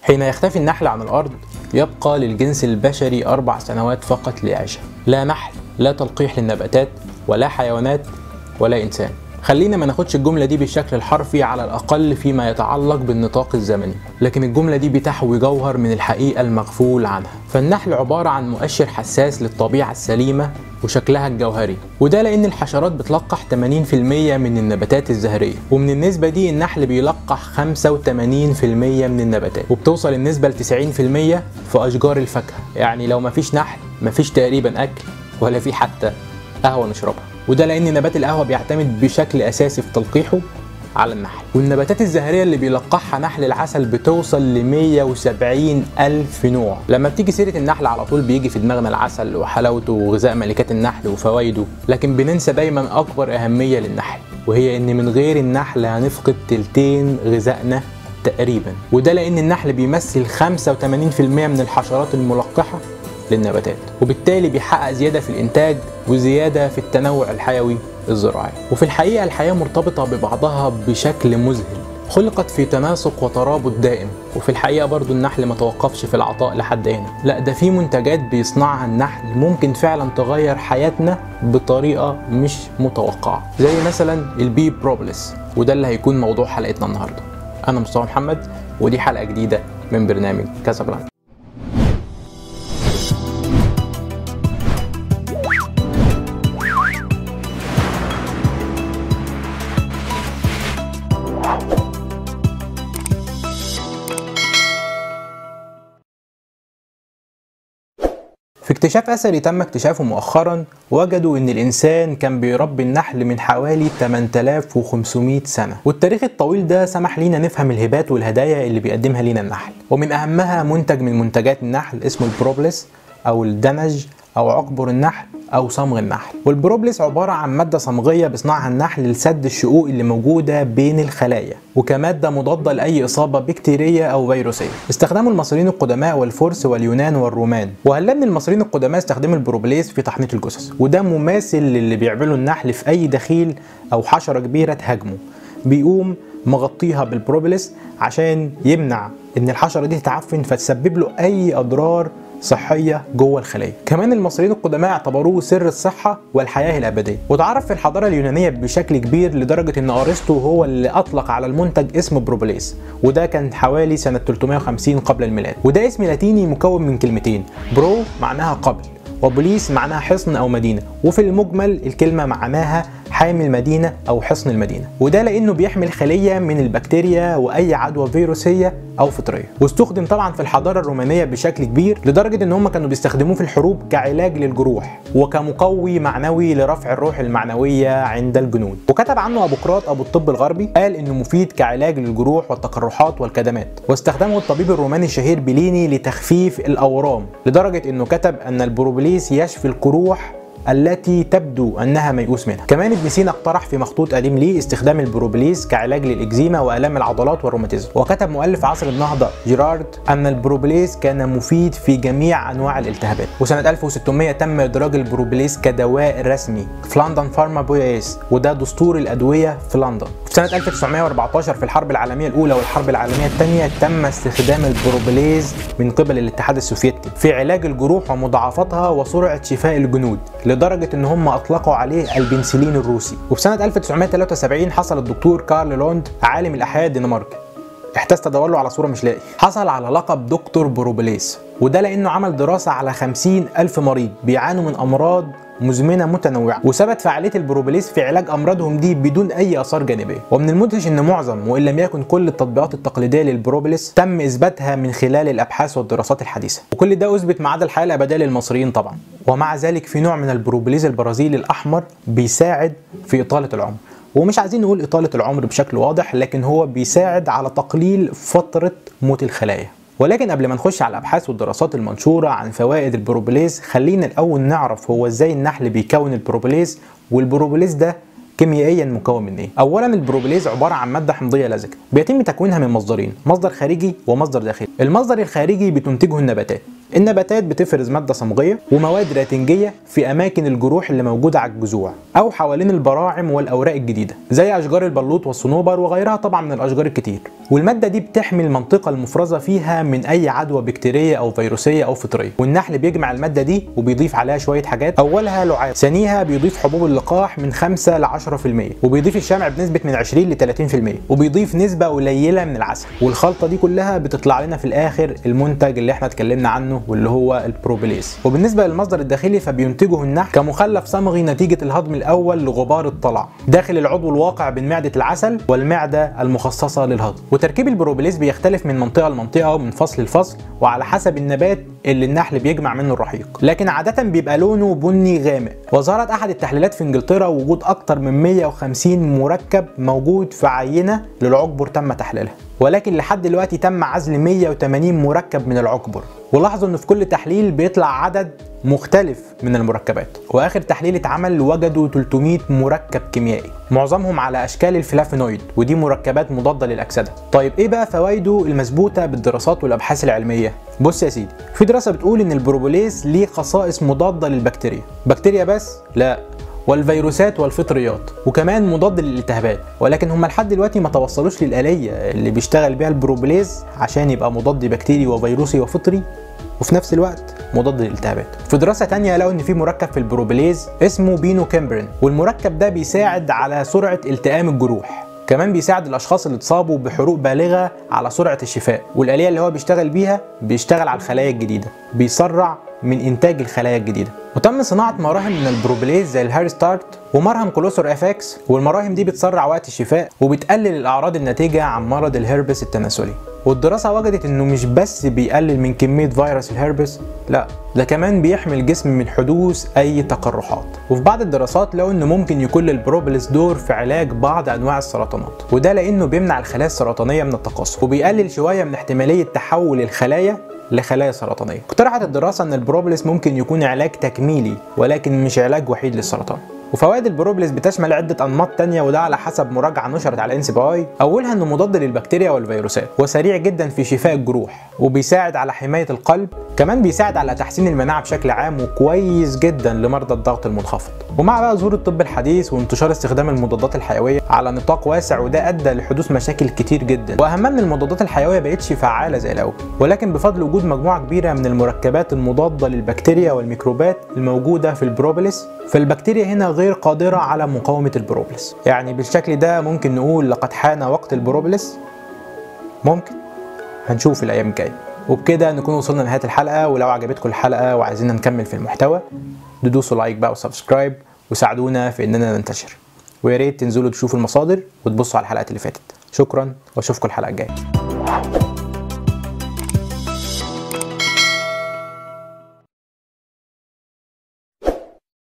حين يختفي النحل عن الأرض يبقى للجنس البشري أربع سنوات فقط ليعيشها لا نحل لا تلقيح للنباتات ولا حيوانات ولا إنسان خلينا ما ناخدش الجملة دي بالشكل الحرفي على الأقل فيما يتعلق بالنطاق الزمني لكن الجملة دي بتحوي جوهر من الحقيقة المغفول عنها فالنحل عبارة عن مؤشر حساس للطبيعة السليمة وشكلها الجوهري وده لأن الحشرات بتلقح 80% من النباتات الزهرية ومن النسبة دي النحل بيلقح 85% من النباتات وبتوصل النسبة ل 90% في أشجار الفاكهة يعني لو مفيش نحل مفيش تقريبا أكل ولا في حتى قهوة نشربها وده لان نبات القهوه بيعتمد بشكل اساسي في تلقيحه على النحل والنباتات الزهرية اللي بيلقحها نحل العسل بتوصل ل 170 ألف نوع لما بتيجي سيرة النحل على طول بيجي في دماغنا العسل وحلاوته وغذاء ملكات النحل وفوائده لكن بننسى دايما أكبر أهمية للنحل وهي إن من غير النحل هنفقد تلتين غذائنا تقريبا وده لأن النحل بيمثل 85% من الحشرات الملقحة للنباتات وبالتالي بيحقق زيادة في الإنتاج وزيادة في التنوع الحيوي الزراعي وفي الحقيقة الحياة مرتبطة ببعضها بشكل مذهل خلقت في تناسق وترابط دائم وفي الحقيقة برضو النحل ما توقفش في العطاء لحد هنا لا ده في منتجات بيصنعها النحل ممكن فعلا تغير حياتنا بطريقة مش متوقعة زي مثلا البي بروبلس وده اللي هيكون موضوع حلقتنا النهاردة أنا مصطفى محمد ودي حلقة جديدة من برنامج كازابلانكا في اكتشاف أثري تم اكتشافه مؤخرا وجدوا إن الإنسان كان بيربي النحل من حوالي 8500 سنة والتاريخ الطويل ده سمح لينا نفهم الهبات والهدايا اللي بيقدمها لينا النحل ومن أهمها منتج من منتجات النحل اسمه البروبلس أو الدنج أو عقبر النحل أو صمغ النحل والبروبلس عبارة عن مادة صمغية بيصنعها النحل لسد الشقوق اللي موجودة بين الخلايا وكمادة مضادة لأي إصابة بكتيرية أو فيروسية استخدموا المصريين القدماء والفرس واليونان والرومان وهلا من المصريين القدماء استخدموا البروبليس في تحنيط الجثث وده مماثل للي بيعمله النحل في أي دخيل أو حشرة كبيرة تهاجمه بيقوم مغطيها بالبروبلس عشان يمنع ان الحشره دي تتعفن فتسبب له اي اضرار صحية جوه الخلية كمان المصريين القدماء اعتبروه سر الصحة والحياة الأبدية وتعرف في الحضارة اليونانية بشكل كبير لدرجة أن أرسطو هو اللي أطلق على المنتج اسم بروبليس وده كان حوالي سنة 350 قبل الميلاد وده اسم لاتيني مكون من كلمتين برو معناها قبل وبوليس معناها حصن أو مدينة وفي المجمل الكلمة معناها حامي المدينة أو حصن المدينة وده لأنه بيحمي الخلية من البكتيريا وأي عدوى فيروسية أو فطرية واستخدم طبعا في الحضارة الرومانية بشكل كبير لدرجة إن هم كانوا بيستخدموه في الحروب كعلاج للجروح وكمقوي معنوي لرفع الروح المعنوية عند الجنود وكتب عنه أبوقراط أبو الطب الغربي قال إنه مفيد كعلاج للجروح والتقرحات والكدمات واستخدمه الطبيب الروماني الشهير بليني لتخفيف الأورام لدرجة إنه كتب أن البروبليس يشفي القروح التي تبدو انها ميؤوس منها. كمان ابن سينا اقترح في مخطوط قديم ليه استخدام البروبليس كعلاج للاكزيما والام العضلات والروماتيزم، وكتب مؤلف عصر النهضه جيرارد ان البروبليس كان مفيد في جميع انواع الالتهابات. وسنه 1600 تم ادراج البروبليس كدواء رسمي في لندن فارما بويس وده دستور الادويه في لندن. في سنه 1914 في الحرب العالميه الاولى والحرب العالميه الثانيه تم استخدام البروبليز من قبل الاتحاد السوفيتي في علاج الجروح ومضاعفتها وسرعه شفاء الجنود. لدرجة ان هم اطلقوا عليه البنسلين الروسي وفي سنة 1973 حصل الدكتور كارل لوند عالم الاحياء الدنماركي احتاج تدور له على صورة مش لاقي حصل على لقب دكتور بروبليس وده لانه عمل دراسة على 50 الف مريض بيعانوا من امراض مزمنة متنوعة وثبت فعالية البروبليس في علاج أمراضهم دي بدون أي آثار جانبية ومن المدهش أن معظم وإن لم يكن كل التطبيقات التقليدية للبروبليس تم إثباتها من خلال الأبحاث والدراسات الحديثة وكل ده أثبت ما عدا الحياة الأبدية للمصريين طبعا ومع ذلك في نوع من البروبليس البرازيلي الأحمر بيساعد في إطالة العمر ومش عايزين نقول إطالة العمر بشكل واضح لكن هو بيساعد على تقليل فترة موت الخلايا ولكن قبل ما نخش على الابحاث والدراسات المنشوره عن فوائد البروبليز خلينا الاول نعرف هو ازاي النحل بيكون البروبليز والبروبليز ده كيميائيا مكون من ايه؟ اولا البروبليز عباره عن ماده حمضيه لزجه بيتم تكوينها من مصدرين مصدر خارجي ومصدر داخلي المصدر الخارجي بتنتجه النباتات النباتات بتفرز ماده صمغيه ومواد راتنجيه في اماكن الجروح اللي موجوده على الجذوع او حوالين البراعم والاوراق الجديده زي اشجار البلوط والصنوبر وغيرها طبعا من الاشجار الكتير والماده دي بتحمي المنطقه المفرزه فيها من اي عدوى بكتيريه او فيروسيه او فطريه والنحل بيجمع الماده دي وبيضيف عليها شويه حاجات اولها لعاب ثانيها بيضيف حبوب اللقاح من 5 ل 10% وبيضيف الشمع بنسبه من 20 ل 30% وبيضيف نسبه قليله من العسل والخلطه دي كلها بتطلع لنا في الاخر المنتج اللي احنا اتكلمنا عنه واللي هو البروبليس وبالنسبه للمصدر الداخلي فبينتجه النحل كمخلف صمغي نتيجه الهضم الاول لغبار الطلع داخل العضو الواقع بين معده العسل والمعده المخصصه للهضم وتركيب البروبليس بيختلف من منطقه لمنطقه ومن فصل لفصل وعلى حسب النبات اللي النحل بيجمع منه الرحيق لكن عاده بيبقى لونه بني غامق وظهرت احد التحليلات في انجلترا وجود اكتر من 150 مركب موجود في عينه للعقبر تم تحليلها ولكن لحد دلوقتي تم عزل 180 مركب من العقبر ولاحظوا ان في كل تحليل بيطلع عدد مختلف من المركبات واخر تحليل اتعمل وجدوا 300 مركب كيميائي معظمهم على اشكال الفلافينويد ودي مركبات مضاده للاكسده طيب ايه بقى فوائده المثبوته بالدراسات والابحاث العلميه بص يا سيدي في دراسه بتقول ان البروبوليس ليه خصائص مضاده للبكتيريا بكتيريا بس لا والفيروسات والفطريات وكمان مضاد للالتهابات ولكن هم لحد دلوقتي ما توصلوش للآلية اللي بيشتغل بيها البروبليز عشان يبقى مضاد بكتيري وفيروسي وفطري وفي نفس الوقت مضاد للالتهابات في دراسة تانية لقوا ان في مركب في البروبليز اسمه بينو كيمبرين والمركب ده بيساعد على سرعة التئام الجروح كمان بيساعد الاشخاص اللي اتصابوا بحروق بالغه على سرعه الشفاء والاليه اللي هو بيشتغل بيها بيشتغل على الخلايا الجديده بيسرع من انتاج الخلايا الجديده وتم صناعه مراهم من البروبليز زي الهاري ستارت ومرهم كولوسور اف اكس والمراهم دي بتسرع وقت الشفاء وبتقلل الاعراض الناتجه عن مرض الهربس التناسلي والدراسه وجدت انه مش بس بيقلل من كميه فيروس الهربس لا ده كمان بيحمي الجسم من حدوث اي تقرحات وفي بعض الدراسات لقوا انه ممكن يكون للبروبلس دور في علاج بعض انواع السرطانات وده لانه بيمنع الخلايا السرطانيه من التقصف وبيقلل شويه من احتماليه تحول الخلايا لخلايا سرطانيه. اقترحت الدراسه ان البروبلس ممكن يكون علاج تكميلي ولكن مش علاج وحيد للسرطان. وفوائد البروبلس بتشمل عدة أنماط تانية وده على حسب مراجعة نشرت على انسي باي أولها إنه مضاد للبكتيريا والفيروسات وسريع جدا في شفاء الجروح وبيساعد على حماية القلب كمان بيساعد على تحسين المناعة بشكل عام وكويس جدا لمرضى الضغط المنخفض ومع بقى ظهور الطب الحديث وانتشار استخدام المضادات الحيوية على نطاق واسع وده أدى لحدوث مشاكل كتير جدا وأهمها إن المضادات الحيوية بقتش فعالة زي الأول ولكن بفضل وجود مجموعة كبيرة من المركبات المضادة للبكتيريا والميكروبات الموجودة في البروبلس فالبكتيريا هنا غير قادرة على مقاومة البروبلس يعني بالشكل ده ممكن نقول لقد حان وقت البروبلس ممكن هنشوف الأيام الجاية وبكده نكون وصلنا لنهايه الحلقه ولو عجبتكم الحلقه وعايزين نكمل في المحتوى تدوسوا لايك بقى وسبسكرايب وساعدونا في اننا ننتشر ويا ريت تنزلوا تشوفوا المصادر وتبصوا على الحلقات اللي فاتت شكرا واشوفكم الحلقه الجايه